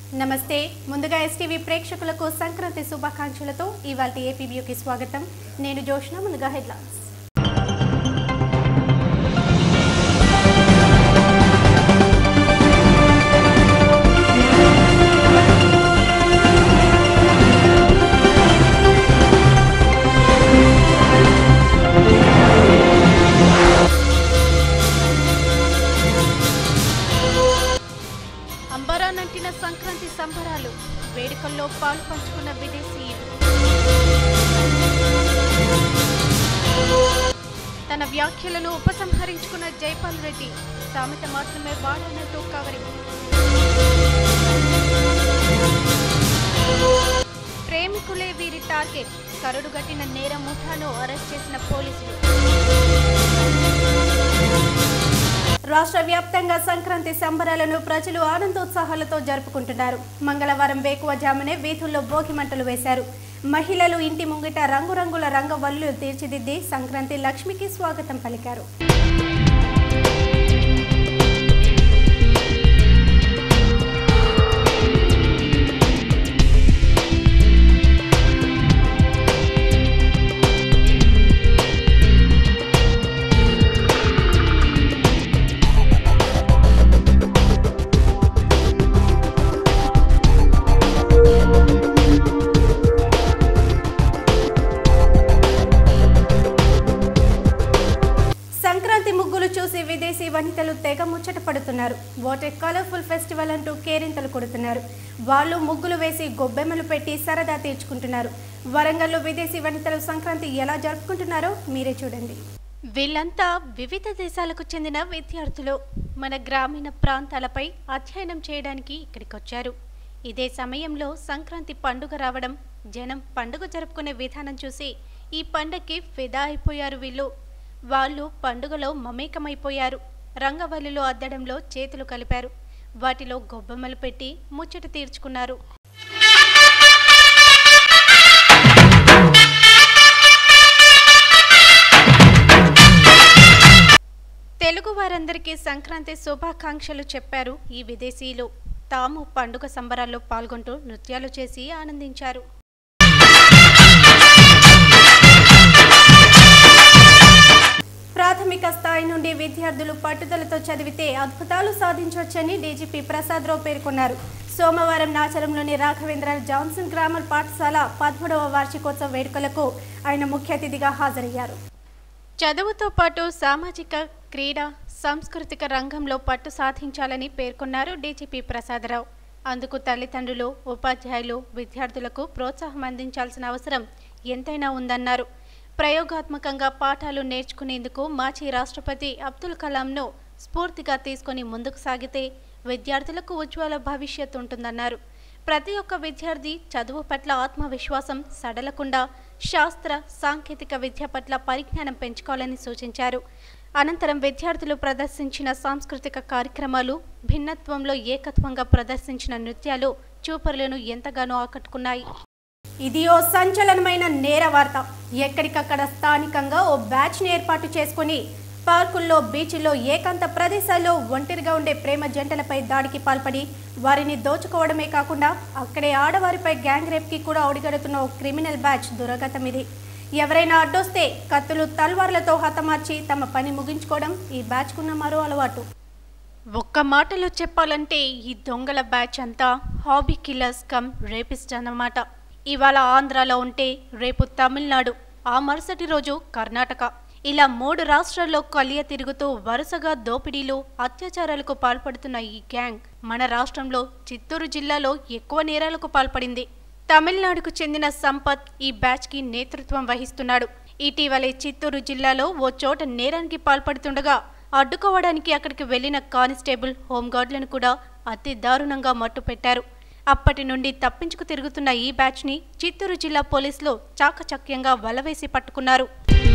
నమస్తే ముందుగా ఎస్టీవీ ప్రేక్షకులకు సంక్రాంతి శుభాకాంక్షలతో ఇవాళ ఏపీబీయూకి స్వాగతం నేను జోష్న ముందుగా హెడ్లైన్స్ అంబరానంటిన సంక్రాంతి సంబరాలు వేడుకల్లో పాలు పంచుకున్న విదేశీయులు తన వ్యాఖ్యలను ఉపసంహరించుకున్న జైపాల్ రెడ్డి సామెత మాత్రమే వాడన్నట్టు కవరింగ్ ప్రేమికులే వీరి టార్గెట్ కరడుగట్టిన నేర ముఠాను అరెస్ట్ చేసిన పోలీసులు రాష్ట్ర వ్యాప్తంగా సంక్రాంతి సంబరాలను ప్రజలు ఆనందోత్సాహాలతో జరుపుకుంటున్నారు మంగళవారం వేకువజామునే వీధుల్లో భోగి మంటలు వేశారు మహిళలు ఇంటి ముంగిట రంగురంగుల రంగవల్లులు తీర్చిదిద్ది సంక్రాంతి లక్ష్మికి స్వాగతం పలికారు సంక్రాంతి ముగ్గులు చూసి విదేశీ వనితలు తెగ ముచ్చట పడుతున్నారు వాట్ ఏ కలర్ఫుల్ ఫెస్టివల్ అంటూ కేరింతలు కొడుతున్నారు వాళ్ళు ముగ్గులు వేసి గొబ్బెమ్మలు పెట్టి సరదా తీర్చుకుంటున్నారు వరంగల్లో విదేశీ వనితలు సంక్రాంతి ఎలా జరుపుకుంటున్నారో మీరే చూడండి వీళ్ళంతా వివిధ దేశాలకు చెందిన విద్యార్థులు మన గ్రామీణ ప్రాంతాలపై అధ్యయనం చేయడానికి ఇక్కడికి వచ్చారు ఇదే సమయంలో సంక్రాంతి పండుగ రావడం జనం పండుగ జరుపుకునే విధానం చూసి ఈ పండగకి ఫిదా అయిపోయారు వీళ్ళు వాళ్ళు పండుగలో మమేకమైపోయారు రంగవల్లిలో అద్దడంలో చేతులు కలిపారు వాటిలో గొబ్బెమ్మలు పెట్టి ముచ్చట తీర్చుకున్నారు తెలుగు వారందరికీ సంక్రాంతి శుభాకాంక్షలు చెప్పారు ఈ విదేశీయులు తాము పండుగ సంబరాల్లో పాల్గొంటూ నృత్యాలు చేసి ఆనందించారు ప్రాథమిక స్థాయి నుండి విద్యార్థులు పట్టుదలతో చదివితే అద్భుతాలు సాధించవచ్చని డీజీపీ ప్రసాదరావు పేర్కొన్నారు సోమవారం నాచరంలోని రాఘవేంద్ర జాన్సన్ గ్రామర్ పాఠశాల పదమూడవ వార్షికోత్సవ వేడుకలకు ఆయన ముఖ్య అతిథిగా హాజరయ్యారు చదువుతో పాటు సామాజిక క్రీడా సాంస్కృతిక రంగంలో పట్టు సాధించాలని పేర్కొన్నారు డీజీపీ ప్రసాదరావు అందుకు తల్లిదండ్రులు ఉపాధ్యాయులు విద్యార్థులకు ప్రోత్సాహం అందించాల్సిన అవసరం ఎంతైనా ఉందన్నారు ప్రయోగాత్మకంగా పాఠాలు నేర్చుకునేందుకు మాజీ రాష్ట్రపతి అబ్దుల్ కలాంను స్ఫూర్తిగా తీసుకొని ముందుకు సాగితే విద్యార్థులకు ఉజ్వల భవిష్యత్ ఉంటుందన్నారు ప్రతి ఒక్క విద్యార్థి చదువు పట్ల ఆత్మవిశ్వాసం సడలకుండా శాస్త్ర సాంకేతిక విద్య పట్ల పరిజ్ఞానం పెంచుకోవాలని సూచించారు అనంతరం విద్యార్థులు ప్రదర్శించిన సాంస్కృతిక కార్యక్రమాలు భిన్నత్వంలో ఏకత్వంగా ప్రదర్శించిన నృత్యాలు చూపరులను ఎంతగానో ఆకట్టుకున్నాయి ఇది ఓ సంచలనమైన నేర వార్త ఎక్కడికక్కడ స్థానికంగా ఓ బ్యాచ్ని ఏర్పాటు చేసుకుని పార్కుల్లో బీచ్ల్లో ఏకాంత ప్రదేశాల్లో ఒంటరిగా ఉండే ప్రేమ జంటలపై దాడికి పాల్పడి వారిని దోచుకోవడమే కాకుండా అక్కడే ఆడవారిపై గ్యాంగ్ రేప్కి కూడా ఒడిగడుతున్న ఓ క్రిమినల్ బ్యాచ్ దురగతం ఇది ఎవరైనా అడ్డొస్తే కత్తులు తల్వార్లతో హతమార్చి తమ పని ముగించుకోవడం ఈ బ్యాచ్కున్న మరో అలవాటు ఒక్క మాటలో చెప్పాలంటే ఈ దొంగల బ్యాచ్ అంతా హాబీ కిల్లర్స్ కమ్ రేపిస్ట్ అన్నమాట ఇవాళ ఆంధ్రాలో ఉంటే రేపు తమిళనాడు ఆ మరుసటి రోజు కర్ణాటక ఇలా మూడు రాష్ట్రాల్లో కలియ తిరుగుతూ వరుసగా దోపిడీలు అత్యాచారాలకు పాల్పడుతున్న ఈ గ్యాంగ్ మన రాష్ట్రంలో చిత్తూరు జిల్లాలో ఎక్కువ నేరాలకు పాల్పడింది తమిళనాడుకు చెందిన సంపత్ ఈ బ్యాచ్కి నేతృత్వం వహిస్తున్నాడు ఇటీవలే చిత్తూరు జిల్లాలో ఓ చోట నేరానికి పాల్పడుతుండగా అడ్డుకోవడానికి అక్కడికి వెళ్లిన కానిస్టేబుల్ హోంగార్డులను కూడా అతి దారుణంగా మట్టుపెట్టారు అప్పటి నుండి తప్పించుకు తిరుగుతున్న ఈ బ్యాచ్ని చిత్తూరు జిల్లా పోలీసులు చాకచక్యంగా వలవేసి పట్టుకున్నారు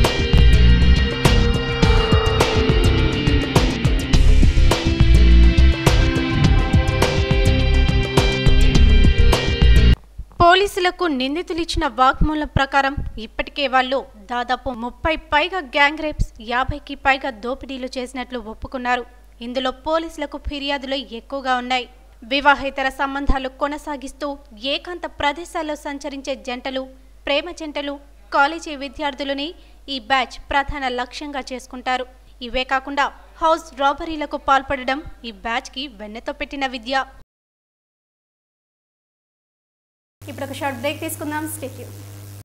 పోలీసులకు నిందితులు ఇచ్చిన వాగ్మూలం ప్రకారం ఇప్పటికే వాళ్ళు దాదాపు ముప్పై పైగా గ్యాంగ్ రేప్స్ యాభైకి పైగా దోపిడీలు చేసినట్లు ఒప్పుకున్నారు ఇందులో పోలీసులకు ఫిర్యాదులు ఎక్కువగా ఉన్నాయి వివాహేతర సంబంధాలు కొనసాగిస్తూ ఏకాంత ప్రదేశాల్లో సంచరించే జంటలు ప్రేమ జంటలు కాలేజీ విద్యార్థులని ఈ బ్యాచ్ ప్రధాన లక్ష్యంగా చేసుకుంటారు ఇవే కాకుండా హౌస్ రాబరీలకు పాల్పడడం ఈ బ్యాచ్కి వెన్నెతో పెట్టిన విద్య ఇప్పుడు ఒక షార్ట్ బ్రేక్ తీసుకుందాం స్టేట్యూ